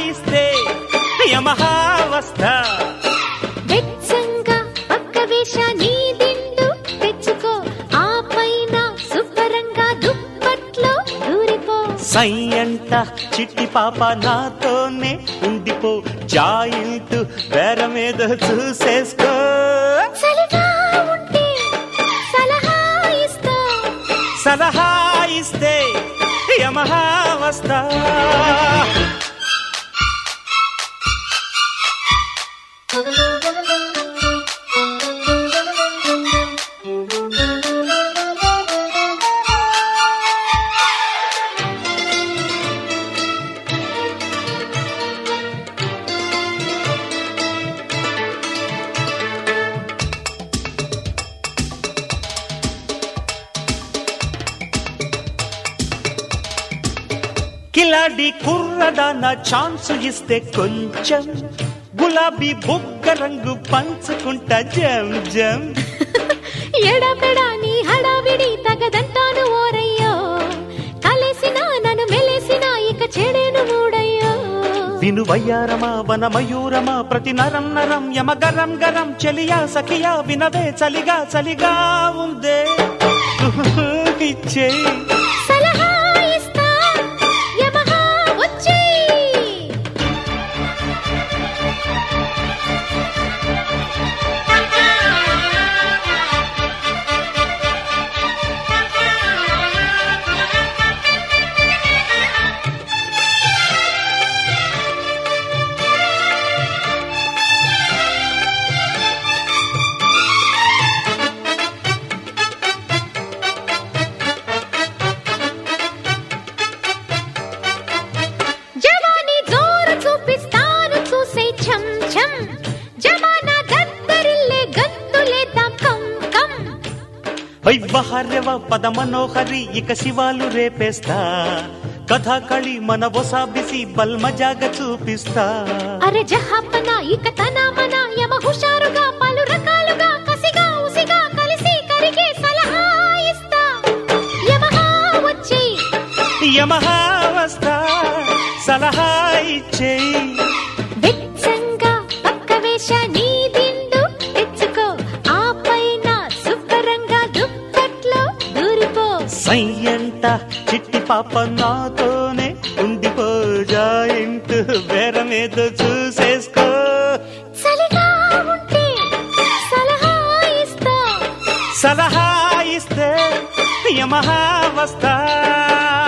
ఇస్తే యమహా వస్తా వెచ్చంగా పక్క వేష నీ దిండు తెచ్చుకో ఆ పైన శుభ్రంగా దుప్పట్లో దూరిపో సై అంట చిట్టి పాప నాతోనే ఉండిపో జాయింట్ వేరమేద చూసేసుకో చలిగా ఉంటే సలహా ఇస్తా సలహా ఇస్తే యమహా వస్తా కిలాడి కుర్రదాన ఛాన్స్ ఇస్తే కొంచెం గులాబీ బుగ్గ రంగు పంచుకుంటా జం జం ఎడపెడా నీ హడావిడి తగదంటాను ఓరయ్యో కలిసిన నన్ను మెలేసిన ఇక చెడేను మూడయ్యో విను వయ్యారమా వన మయూరమా ప్రతి నరం నరం యమ గరం గరం చెలియా సఖియా వినవే చలిగా చలిగా ఉందే ఇచ్చే సలహా ఇస్తా యమహా వచ్చేయ్ జవానీ జోరు చూపిస్తాను చూసే ఛం ఛం జమానా దద్దరిల్లే గంతులేద్దాం కం కం వైవహార్యవ పద మనోహరి ఇక శివాలు రేపేస్తా కథాకళి మన ఒసాబిసి బల్మజాగ చూపిస్తా అరే జహాపన ఇక తన మన యమ హుషారుగా పలు రకాలుగా కసిగా ఉసిగా కలిసి కరిగే సలహా ఇస్తా యమహా వచ్చి యమహా వస్తా సలహా ఇచ్చేయి వెచ్చంగా పక్క వేష నీ దిండు తెచ్చుకో ఆ పైన శుభ్రంగా దుప్పట్లో దూరిపో సయ్యంట చిట్టి పాప నాతోనే ఉండిపో జాయింట్ బేరమేదో చూసేసుకో చలిగా ఉంటే సలహా ఇస్తా సలహా ఇస్తే యమహా వస్తా